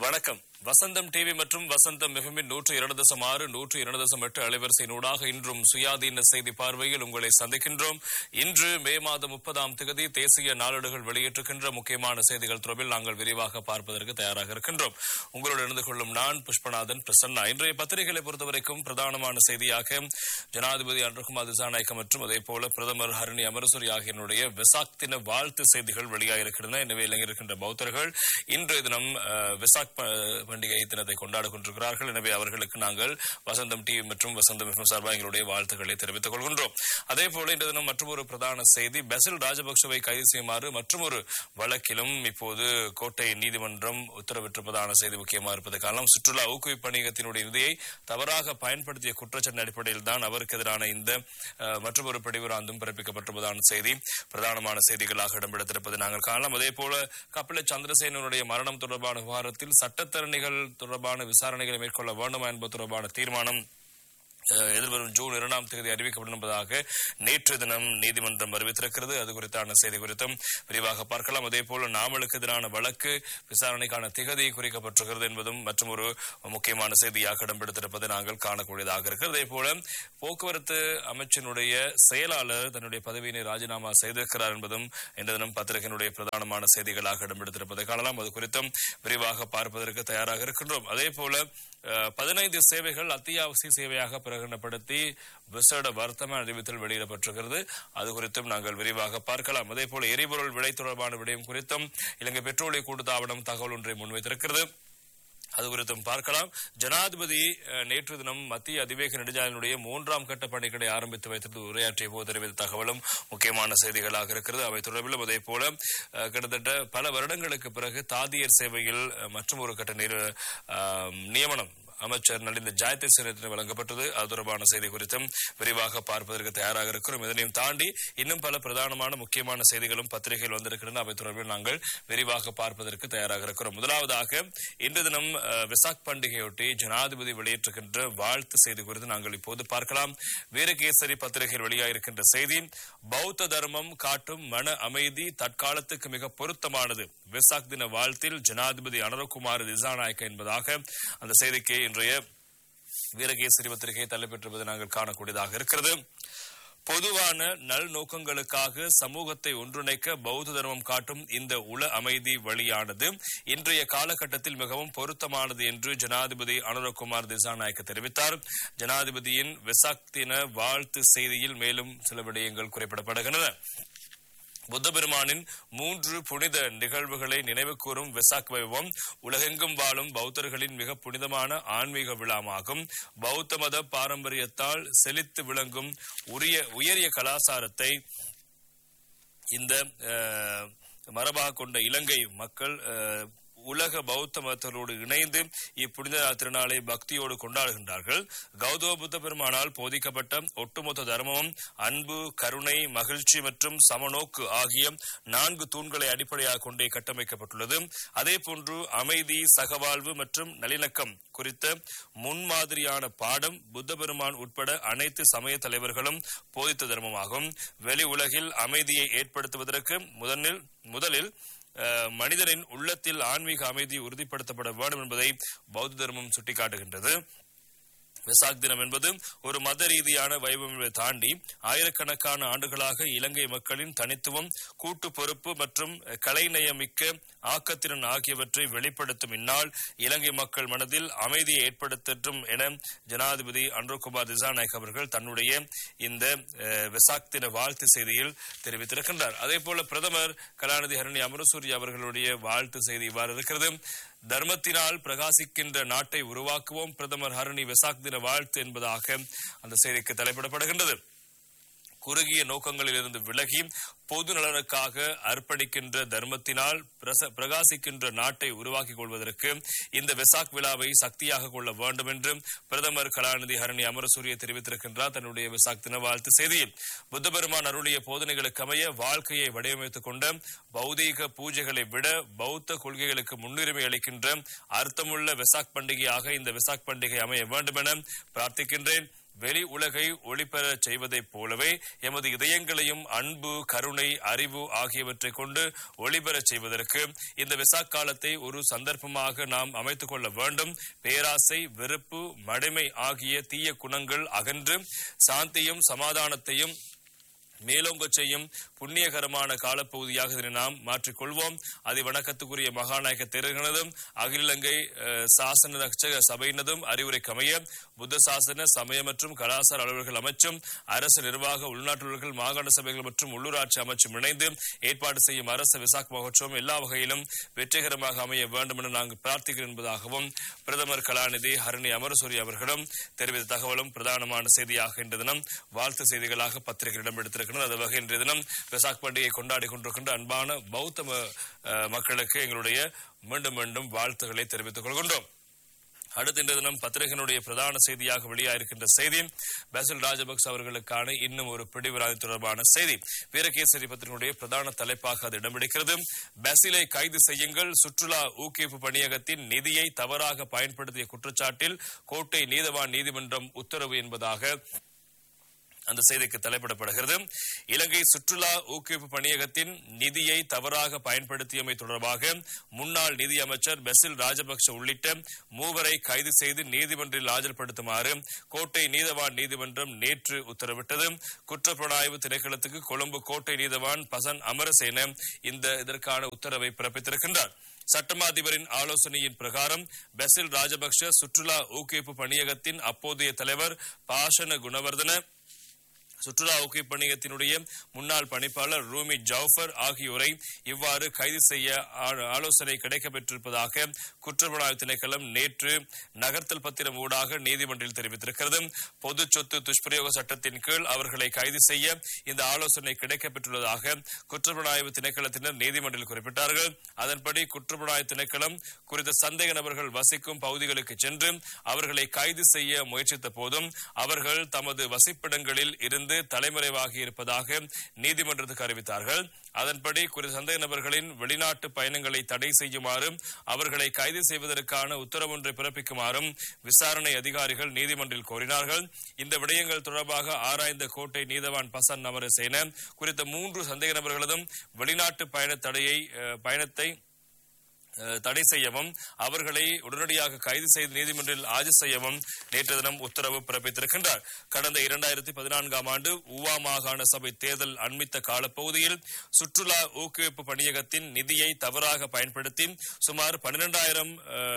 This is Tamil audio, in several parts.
வணக்கம் வசந்தம் டிவி மற்றும் வசந்தம் மிகமின் நூற்று இரண்டு தசம் ஆறு நூற்று இரண்டு தசம் எட்டு அலைவரிசையினூடாக இன்றும் சுயாதீன செய்தி பார்வையில் உங்களை சந்திக்கின்றோம் இன்று மே மாதம் முப்பதாம் தேதி தேசிய நாளேடுகள் வெளியிட்டிருக்கின்ற முக்கியமான செய்திகள் தொடர்பில் நாங்கள் விரிவாக பார்ப்பதற்கு தயாராக இருக்கின்றோம் உங்களோடு இணைந்து கொள்ளும் நான் புஷ்பநாதன் பிரசன்னா இன்றைய பத்திரிகைகளை பொறுத்தவரைக்கும் பிரதானமான செய்தியாக ஜனாதிபதி அன்றுகுமார் திசாநாயக்க மற்றும் அதே போல பிரதமர் ஹரணி அமரசூரி ஆகியோருடைய வெசாக் தின வாழ்த்து செய்திகள் வெளியாகிருக்கின்றன எனவே இலங்கையிருக்கின்ற பௌத்தர்கள் இன்றைய தினம் அஹ், வெசாக் ப- பண்டிகை தினத்தை கொண்டாடிக் கொண்டிருக்கிறார்கள் எனவே அவர்களுக்கு நாங்கள் வசந்தம் டிவி மற்றும் வசந்தம் FM சார்பாக எங்களுடைய வாழ்த்துக்களை தெரிவித்துக் கொள்கின்றோம் அதே போல இன்று தினம் மற்றொரு பிரதான செய்தி பெசில் ராஜபக்சவை கைது செய்யுமாறு மற்றொரு வழக்கிலும் இப்போது கோட்டை நீதிமன்றம் உத்தரவிட்டிருப்பதான செய்தி முக்கியமாக இருப்பது காரணம் சுற்றுலா ஊக்குவிப்பு பணியகத்தினுடைய நிதியை தவறாக பயன்படுத்திய குற்றச்சாட்டு அடிப்படையில் தான் அவருக்கு எதிரான இந்த அஹ், மற்றொரு பிடிவுராந்தும் பிறப்பிக்கப்பட்டிருப்பதான செய்தி பிரதானமான செய்திகளாக இடம்பெடுத்திருப்பதை நாங்கள் காணலாம் அதே போல கபில சந்திரசேனனுடைய மரணம் தொடர்பான விவகாரத்தில் சட்டத்தரணிகள் தொடர்பான விசாரணைகளை மேற்கொள்ள வேண்டுமா என்பது தொடர்பான தீர்மானம் அஹ், எதிர்வரும் ஜூன் இரண்டாம் தேதி அறிவிக்கப்படும் என்பதாக நேற்று தினம் நீதிமன்றம் அறிவித்திருக்கிறது அது குறித்தான செய்தி குறித்தும் விரிவாக பார்க்கலாம் அதே போல நாமலுக்கு எதிரான வழக்கு விசாரணைக்கான திகதி குறிக்கப்பட்டிருக்கிறது என்பதும் மற்றும் ஒரு முக்கியமான செய்தியாக இடம்பெடுத்திருப்பதை நாங்கள் காணக்கூடியதாக இருக்கிறது அதே போல போக்குவரத்து அமைச்சினுடைய செயலாளர் தன்னுடைய பதவியினை ராஜினாமா செய்திருக்கிறார் என்பதும் இந்த தினம் பத்திரிகையினுடைய பிரதானமான செய்திகளாக இடம்பெடுத்திருப்பதை காணலாம் அது குறித்தும் விரிவாக பார்ப்பதற்கு தயாராக இருக்கின்றோம் அதே போல அஹ், பதினைந்து சேவைகள் அத்தியாவசிய சேவையாக பிரகடனப்படுத்தி விசேட வர்த்தமான அறிவித்தல் வெளியிடப்பட்டிருக்கிறது அது குறித்தும் நாங்கள் விரிவாக பார்க்கலாம் அதே போல எரிபொருள் விலை தொடர்பான விடயம் குறித்தும் இலங்கை பெட்ரோலிய கூட்டுத்தாபனம் தகவல் ஒன்றை முன்வைத்திருக்கிறது அது குறித்தும் பார்க்கலாம் ஜனாதிபதி அஹ், நேற்று தினம் மத்திய அதிவேக நெடுஞ்சாலையினுடைய மூன்றாம் கட்ட பணிகளை ஆரம்பித்து வைத்தது உரையாற்றிய போது தெரிவித்த தகவலும் முக்கியமான செய்திகளாக இருக்கிறது அவை தொடர்பிலும் அதே போல அஹ், கிட்டத்தட்ட பல வருடங்களுக்கு பிறகு தாதியர் சேவையில் அஹ், மற்றும் ஒரு கட்ட நிறு- அஹ், நியமனம் அமைச்சர் நலிந்த ஜாயதேசனத்திற்கு வழங்கப்பட்டது அது தொடர்பான செய்தி குறித்தும் விரிவாக பார்ப்பதற்கு தயாராக இருக்கிறோம் இதனையும் தாண்டி இன்னும் பல பிரதானமான முக்கியமான செய்திகளும் பத்திரிகையில் வந்திருக்கின்றன அவை தொடர்பில் நாங்கள் விரிவாக பார்ப்பதற்கு தயாராக இருக்கிறோம் முதலாவதாக இன்று தினம் அஹ், வெசாக் பண்டிகையொட்டி ஜனாதிபதி வெளியிட்டிருக்கின்ற வாழ்த்து செய்தி குறித்து நாங்கள் இப்போது பார்க்கலாம் வீரகேசரி பத்திரிகையில் வெளியாகிருக்கின்ற செய்தி பௌத்த தர்மம் காட்டும் மன அமைதி தற்காலத்துக்கு மிக பொருத்தமானது வெசாக் தின வாழ்த்தில் ஜனாதிபதி அனரகுமார் திசாநாயக்க என்பதாக அந்த செய்திக்கு இன்றைய வீரகேசரி பத்திரிகை தலைப்பெற்றிருப்பதை நாங்கள் காணக்கூடியதாக இருக்கிறது பொதுவான நல் நோக்கங்களுக்காக சமூகத்தை ஒன்றிணைக்க பௌத்த தர்மம் காட்டும் இந்த உள அமைதி வழியானது இன்றைய காலகட்டத்தில் மிகவும் பொருத்தமானது என்று ஜனாதிபதி அனுரகுமார் திசாநாயக்க தெரிவித்தார் ஜனாதிபதியின் வெசாக் தின வாழ்த்து செய்தியில் மேலும் சில விடயங்கள் குறிப்பிடப்படுகின்றன புத்த பெருமானின் மூன்று புனித நிகழ்வுகளை நினைவு கூறும் வெசாக் வைபவம் உலகெங்கும் வாழும் பௌத்தர்களின் மிக புனிதமான ஆன்மீக விழாமாகும் பௌத்த மத பாரம்பரியத்தால் செழித்து விளங்கும் உரிய உயரிய கலாச்சாரத்தை இந்த அஹ், மரபாக கொண்ட இலங்கை மக்கள் அஹ், உலக பௌத்த மதத்தோடு இணைந்து இப்புனித திருநாளை பக்தியோடு கொண்டாடுகின்றார்கள் கௌதம புத்த பெருமானால் போதிக்கப்பட்ட ஒட்டுமொத்த தர்மமும் அன்பு கருணை மகிழ்ச்சி மற்றும் சமநோக்கு ஆகிய நான்கு தூண்களை அடிப்படையாக கொண்டே கட்டமைக்கப்பட்டுள்ளது அதே போன்று அமைதி சகவாழ்வு மற்றும் நல்லிணக்கம் குறித்த முன்மாதிரியான பாடம் புத்த பெருமான் உட்பட அனைத்து சமய தலைவர்களும் போதித்த தர்மமாகும் வெளி உலகில் அமைதியை ஏற்படுத்துவதற்கு முதலில் முதலில் அஹ், மனிதனின் உள்ளத்தில் ஆன்மீக அமைதி உறுதிப்படுத்தப்பட வேண்டும் என்பதை பௌத்த தர்மம் சுட்டிக்காட்டுகின்றது வெசாக் தினம் என்பது ஒரு மத ரீதியான வைபவங்களை தாண்டி ஆயிரக்கணக்கான ஆண்டுகளாக இலங்கை மக்களின் தனித்துவம் கூட்டு பொறுப்பு மற்றும் கலைநயமிக்க ஆக்கத்திறன் ஆகியவற்றை வெளிப்படுத்தும் இந்நாள் இலங்கை மக்கள் மனதில் அமைதியை ஏற்படுத்தட்டும் என ஜனாதிபதி அன்ரோகுமார் திசாநாயக் அவர்கள் தன்னுடைய இந்த அஹ், வெசாக் தின வாழ்த்து செய்தியில் தெரிவித்திருக்கின்றார் அதே போல பிரதமர் கலாநிதி ஹரணி அமரசூரி அவர்களுடைய வாழ்த்து செய்தி இவ்வாறு இருக்கிறது தர்மத்தினால் பிரகாசிக்கின்ற நாட்டை உருவாக்குவோம் பிரதமர் ஹரணி வெசாக் தின வாழ்த்து என்பதாக அந்த செய்திக்கு தலைப்பிடப்படுகின்றது குறுகிய நோக்கங்களில் இருந்து விலகி பொது நலனுக்காக அர்ப்பணிக்கின்ற தர்மத்தினால் பிரச- பிரகாசிக்கின்ற நாட்டை உருவாக்கிக் கொள்வதற்கு இந்த வெசாக் விழாவை சக்தியாக கொள்ள வேண்டும் என்று பிரதமர் கலாநிதி ஹரணி அமரசூரிய தெரிவித்திருக்கின்றார் தன்னுடைய வெசாக் தின வாழ்த்து செய்தியில் புத்த பெருமான் அருளிய போதனைகளுக்கு அமைய வாழ்க்கையை வடிவமைத்துக் கொண்ட பௌதீக பூஜைகளை விட பௌத்த கொள்கைகளுக்கு முன்னுரிமை அளிக்கின்ற அர்த்தமுள்ள வெசாக் பண்டிகையாக இந்த வெசாக் பண்டிகை அமைய வேண்டும் என பிரார்த்திக்கின்றேன் வெளி உலகை ஒளிபெறச் செய்வதைப் போலவே எமது இதயங்களையும் அன்பு கருணை அறிவு ஆகியவற்றை கொண்டு ஒளிபெறச் செய்வதற்கு இந்த விசாக் காலத்தை ஒரு சந்தர்ப்பமாக நாம் அமைத்துக் கொள்ள வேண்டும் பேராசை வெறுப்பு மடைமை ஆகிய தீய குணங்கள் அகன்று சாந்தியும் சமாதானத்தையும் மேலோங்கச் செய்யும் புண்ணியகரமான காலப்பகுதியாக இதனை நாம் மாற்றிக்கொள்வோம் அதை வணக்கத்துக்குரிய மகாநாயக தேர்தலும் அகில இலங்கை அஹ், சாசன ரட்சக சபையினதும் அறிவுரைக்கமைய புத்த சாசன சமய மற்றும் கலாசார அலுவலர்கள் அமைச்சும் அரசு நிர்வாக உள்நாட்டுவர்கள் மாகாண சபைகள் மற்றும் உள்ளூராட்சி அமைச்சும் இணைந்து ஏற்பாடு செய்யும் அரசு விசாக் மகோற்சவம் எல்லா வகையிலும் வெற்றிகரமாக அமைய வேண்டும் என நாங்கள் பிரார்த்திக்கிறோம் என்பதாகவும் பிரதமர் கலாநிதி ஹரணி அமரசூரி அவர்களும் தெரிவித்த தகவலும் பிரதானமான செய்தியாக இன்று தினம் வாழ்த்து செய்திகளாக பத்திரிகையிடம் எடுத்திருக்கிறது அந்த வகை இன்றைய தினம் வெசாக் பண்டிகையை கொண்டாடி கொண்டிருக்கின்ற அன்பான பௌத்த ம- அஹ் மக்களுக்கு எங்களுடைய மீண்டும் மீண்டும் வாழ்த்துக்களை தெரிவித்துக் கொள்கின்றோம் அடுத்த இன்றைய தினம் பத்திரிகையினுடைய பிரதான செய்தியாக வெளியாயிருக்கின்ற செய்தி பேசில் ராஜபக்ச அவர்களுக்கான இன்னும் ஒரு பிடிவிராதி தொடர்பான செய்தி வீரகேசரி பத்திரிகையுடைய பிரதான தலைப்பாக அது இடம்பிடிக்கிறது பேசிலை கைது செய்யுங்கள் சுற்றுலா ஊக்குவிப்பு பணியகத்தின் நிதியை தவறாக பயன்படுத்திய குற்றச்சாட்டில் கோட்டை நீதவான் நீதிமன்றம் உத்தரவு என்பதாக அந்த செய்திக்கு தலைப்பிடப்படுகிறது இலங்கை சுற்றுலா ஊக்குவிப்பு பணியகத்தின் நிதியை தவறாக பயன்படுத்தியமை தொடர்பாக முன்னாள் நிதி அமைச்சர் பெசில் ராஜபக்ஷ உள்ளிட்ட மூவரை கைது செய்து நீதிமன்றில் ஆஜர்படுத்துமாறு கோட்டை நீதவான் நீதிமன்றம் நேற்று உத்தரவிட்டது குற்றப்புலனாய்வு திணைக்களத்துக்கு கொழும்பு கோட்டை நீதவான் பசன் அமரசேன இந்த இதற்கான உத்தரவை பிறப்பித்திருக்கின்றார் சட்டமா அதிபரின் ஆலோசனையின் பிரகாரம் பெசில் ராஜபக்ஷ சுற்றுலா ஊக்குவிப்பு பணியகத்தின் அப்போதைய தலைவர் பாஷன குணவர்தன சுற்றுலா ஊக்குவிப்பு பணியகத்தினுடைய முன்னாள் பணிப்பாளர் ரூமி ஜவுஃபர் ஆகியோரை இவ்வாறு கைது செய்ய ஆ- ஆலோசனை கிடைக்கப்பெற்றிருப்பதாக குற்றப்புலனாய்வு திணைக்களம் நேற்று நகர்த்தல் பத்திரம் ஊடாக நீதிமன்றில் தெரிவித்திருக்கிறது பொது சொத்து துஷ்பிரயோக சட்டத்தின் கீழ் அவர்களை கைது செய்ய இந்த ஆலோசனை கிடைக்கப்பெற்றுள்ளதாக குற்றப்புலனாய்வு திணைக்களத்தினர் நீதிமன்றில் குறிப்பிட்டார்கள் அதன்படி குற்றப்புலனாய்வு திணைக்களம் குறித்த சந்தேக நபர்கள் வசிக்கும் பகுதிகளுக்கு சென்று அவர்களை கைது செய்ய முயற்சித்த போதும் அவர்கள் தமது வசிப்பிடங்களில் இருந்து தலைமறைவாகி இருப்பதாக நீதிமன்றத்துக்கு அறிவித்தார்கள் அதன்படி குறித்த சந்தேக நபர்களின் வெளிநாட்டு பயணங்களை தடை செய்யுமாறும் அவர்களை கைது செய்வதற்கான உத்தரவொன்றை பிறப்பிக்குமாறும் விசாரணை அதிகாரிகள் நீதிமன்றில் கோரினார்கள் இந்த விடயங்கள் தொடர்பாக ஆராய்ந்த கோட்டை நீதவான் பசன் அமரசேன குறித்த மூன்று சந்தேக நபர்களதும் வெளிநாட்டு பயண தடையை அஹ், பயணத்தை அஹ், தடை செய்யவும் அவர்களை உடனடியாக கைது செய்து நீதிமன்றில் ஆஜர் செய்யவும் நேற்று தினம் உத்தரவு பிறப்பித்திருக்கின்றார் கடந்த இரண்டாயிரத்தி பதினான்காம் ஆண்டு ஊவா மாகாண சபை தேர்தல் அண்மித்த காலப்பகுதியில் சுற்றுலா ஊக்குவிப்பு பணியகத்தின் நிதியை தவறாக பயன்படுத்தி சுமார் பன்னிரெண்டாயிரம்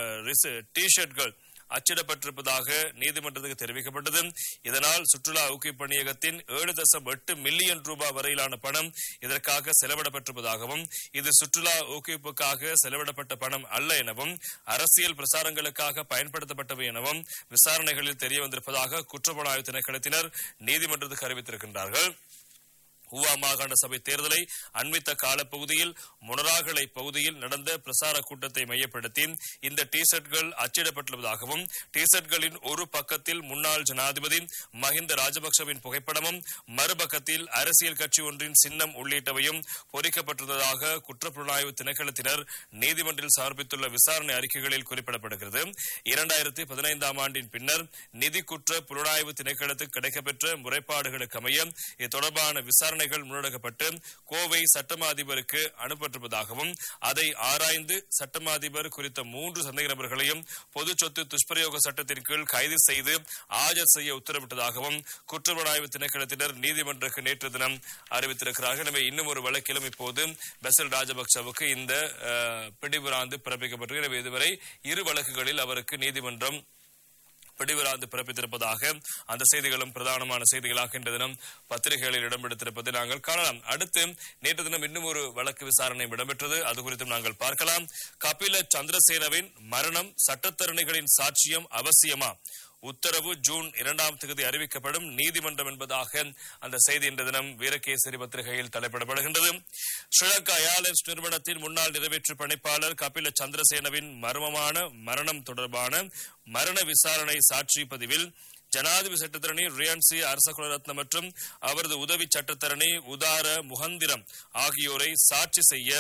டி ஷர்ட்கள் அச்சிடப்பட்டிருப்பதாக நீதிமன்றத்துக்கு தெரிவிக்கப்பட்டது இதனால் சுற்றுலா ஊக்குவிப்பு பணியகத்தின் ஏழு தசம் எட்டு மில்லியன் ரூபாய் வரையிலான பணம் இதற்காக செலவிடப்பட்டிருப்பதாகவும் இது சுற்றுலா ஊக்குவிப்புக்காக செலவிடப்பட்ட பணம் அல்ல எனவும் அரசியல் பிரசாரங்களுக்காக பயன்படுத்தப்பட்டவை எனவும் விசாரணைகளில் தெரிய வந்திருப்பதாக குற்றப்புலனாய்வு திணைக்களத்தினர் நீதிமன்றத்துக்கு அறிவித்திருக்கின்றார்கள் ஊவா மாகாண சபை தேர்தலை அண்மித்த காலப்பகுதியில் மொனராகலை பகுதியில் நடந்த பிரசார கூட்டத்தை மையப்படுத்தி இந்த டி ஷர்ட்கள் அச்சிடப்பட்டுள்ளதாகவும் டி ஷர்ட்களின் ஒரு பக்கத்தில் முன்னாள் ஜனாதிபதி மஹிந்த ராஜபக்சவின் புகைப்படமும் மறுபக்கத்தில் அரசியல் கட்சி ஒன்றின் சின்னம் உள்ளிட்டவையும் பொறிக்கப்பட்டிருந்ததாக குற்றப்புலனாய்வு திணைக்களத்தினர் நீதிமன்றில் சமர்ப்பித்துள்ள விசாரணை அறிக்கைகளில் குறிப்பிடப்படுகிறது இரண்டாயிரத்தி பதினைந்தாம் ஆண்டின் பின்னர் நிதி குற்ற புலனாய்வு திணைக்களத்துக்கு கிடைக்கப்பெற்ற முறைப்பாடுகளுக்கு அமைய இது தொடர்பான விசாரணைகள் முன்னெடுக்கப்பட்டு கோவை சட்டமா அதிபருக்கு அனுப்பப்பட்டிருப்பதாகவும் அதை ஆராய்ந்து சட்டமா அதிபர் குறித்த மூன்று சந்தேக நபர்களையும் பொது சொத்து துஷ்பிரயோக சட்டத்தின் கீழ் கைது செய்து ஆஜர் செய்ய உத்தரவிட்டதாகவும் குற்றப்புலனாய்வு திணைக்களத்தினர் நீதிமன்றக்கு நேற்று தினம் அறிவித்திருக்கிறார்கள் எனவே இன்னும் ஒரு வழக்கிலும் இப்போது பெசல் ராஜபக்சவுக்கு இந்த அஹ், பிடிபிராந்து பிறப்பிக்கப்பட்டிருக்கிறது எனவே இதுவரை இரு வழக்குகளில் அவருக்கு நீதிமன்றம் பிடிவிராந்து பிறப்பித்திருப்பதாக அந்த செய்திகளும் பிரதானமான செய்திகளாக இன்று தினம் பத்திரிகைகளில் இடம்பெடுத்திருப்பதை நாங்கள் காணலாம் அடுத்து நேற்று தினம் இன்னும் ஒரு வழக்கு விசாரணை இடம்பெற்றது அது குறித்தும் நாங்கள் பார்க்கலாம் கபில சந்திரசேனவின் மரணம் சட்டத்தரணிகளின் சாட்சியம் அவசியமா உத்தரவு ஜூன் இரண்டாம் தேதி அறிவிக்கப்படும் நீதிமன்றம் என்பதாக அந்த செய்தி இன்று தினம் வீரகேசரி பத்திரிகையில் தலைப்பிடப்படுகின்றது ஸ்ரீலங்கா ஏர்லைன்ஸ் நிறுவனத்தின் முன்னாள் நிறைவேற்று பணிப்பாளர் கபில சந்திரசேனவின் மர்மமான மரணம் தொடர்பான மரண விசாரணை சாட்சி பதிவில் ஜனாதிபதி சட்டத்தரணி ரியான்சி அரசகுலரத்ன மற்றும் அவரது உதவி சட்டத்தரணி உதார முகந்திரம் ஆகியோரை சாட்சி செய்ய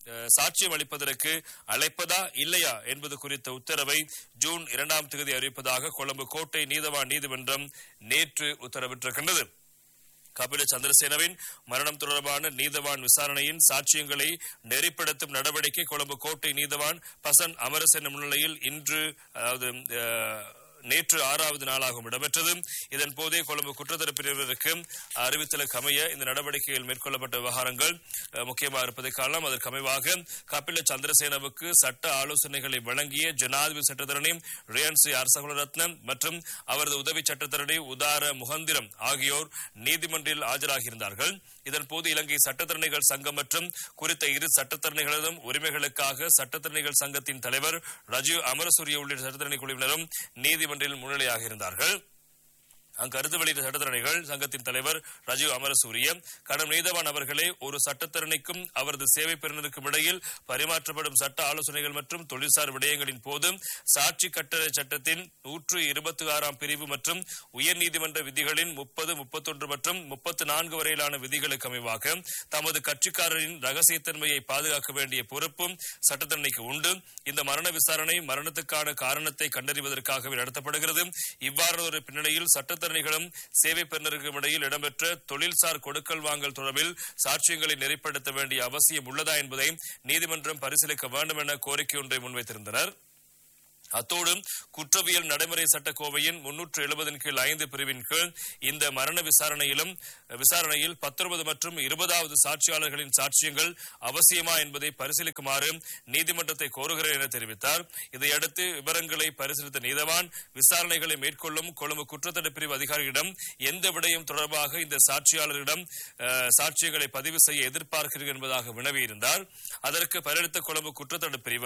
அஹ், சாட்சியம் அளிப்பதற்கு அழைப்பதா இல்லையா என்பது குறித்த உத்தரவை ஜூன் இரண்டாம் தேதி அறிவிப்பதாக கொழும்பு கோட்டை நீதவான் நீதிமன்றம் நேற்று உத்தரவிட்டிருக்கின்றது கபில சந்திரசேனவின் மரணம் தொடர்பான நீதவான் விசாரணையின் சாட்சியங்களை நெறிப்படுத்தும் நடவடிக்கை கொழும்பு கோட்டை நீதவான் பசன் அமரசேன முன்னிலையில் இன்று அதாவது அஹ், நேற்று ஆறாவது நாளாகவும் இடம்பெற்றது இதன் போதே கொழும்பு குற்றத்தரப்பு பிரிவினருக்கு அறிவித்தலுக்கு அமைய இந்த நடவடிக்கைகள் மேற்கொள்ளப்பட்ட விவகாரங்கள் அஹ், முக்கியமாக இருப்பதை காணலாம் அதற்கு அமைவாக கபில சந்திரசேனவுக்கு சட்ட ஆலோசனைகளை வழங்கிய ஜனாதிபதி சட்டத்தரணி ரியான் சி அரசகுலரத்னம் மற்றும் அவரது உதவி சட்டத்தரணி உதார முகந்திரம் ஆகியோர் நீதிமன்றில் ஆஜராகியிருந்தார்கள் இதன் போது இலங்கை சட்டத்தரணிகள் சங்கம் மற்றும் குறித்த இரு சட்டத்தரணிகளதும் உரிமைகளுக்காக சட்டத்தரணிகள் சங்கத்தின் தலைவர் ரஜீவ் அமரசூரிய உள்ளிட்ட சட்டத்தரணி குழுவினரும் நீதிமன்றில் முன்னிலையாக இருந்தார்கள் அங்கு கருத்து வெளியிட்ட சட்டத்தரணிகள் சங்கத்தின் தலைவர் ரஜீவ் அமரசூரிய கடும் நீதவான் அவர்களே ஒரு சட்டத்தரணிக்கும் அவரது சேவை பெறுநருக்கும் இடையில் பரிமாற்றப்படும் சட்ட ஆலோசனைகள் மற்றும் தொழில்சார் விடயங்களின் போது சாட்சி கட்டளை சட்டத்தின் நூற்று இருபத்தி ஆறாம் பிரிவு மற்றும் உயர்நீதிமன்ற விதிகளின் முப்பது முப்பத்தொன்று மற்றும் முப்பத்து நான்கு வரையிலான விதிகளுக்கு அமைவாக தமது கட்சிக்காரரின் ரகசியத்தன்மையை பாதுகாக்க வேண்டிய பொறுப்பும் சட்டத்தரணிக்கு உண்டு இந்த மரண விசாரணை மரணத்துக்கான காரணத்தை கண்டறிவதற்காகவே நடத்தப்படுகிறது இவ்வாறு ஒரு பின்னணியில் சட்டத்தரணிகளும் சேவை பெறுநருக்கும் இடையில் இடம்பெற்ற தொழில்சார் கொடுக்கல் வாங்கல் தொடர்பில் சாட்சியங்களை நெறிப்படுத்த வேண்டிய அவசியம் உள்ளதா என்பதை நீதிமன்றம் பரிசீலிக்க வேண்டும் என கோரிக்கை ஒன்றை முன்வைத்திருந்தனர் அத்தோடு குற்றவியல் நடைமுறை சட்டக்கோவையின் முன்னூற்று எழுபதின் கீழ் ஐந்து பிரிவின் கீழ் இந்த மரண விசாரணையிலும் விசாரணையில் பத்தொன்பது மற்றும் இருபதாவது சாட்சியாளர்களின் சாட்சியங்கள் அவசியமா என்பதை பரிசீலிக்குமாறு நீதிமன்றத்தை கோருகிறேன் என தெரிவித்தார் இதையடுத்து விவரங்களை பரிசீலித்த நீதவான் விசாரணைகளை மேற்கொள்ளும் கொழும்பு குற்றத்தடுப்பு பிரிவு அதிகாரிகளிடம் எந்த விடயம் தொடர்பாக இந்த சாட்சியாளரிடம் அஹ், சாட்சியங்களை பதிவு செய்ய எதிர்பார்க்கிறீர்கள் என்பதாக வினவியிருந்தார் அதற்கு பதிலளித்த கொழும்பு குற்றத்தடுப்பு பிரிவு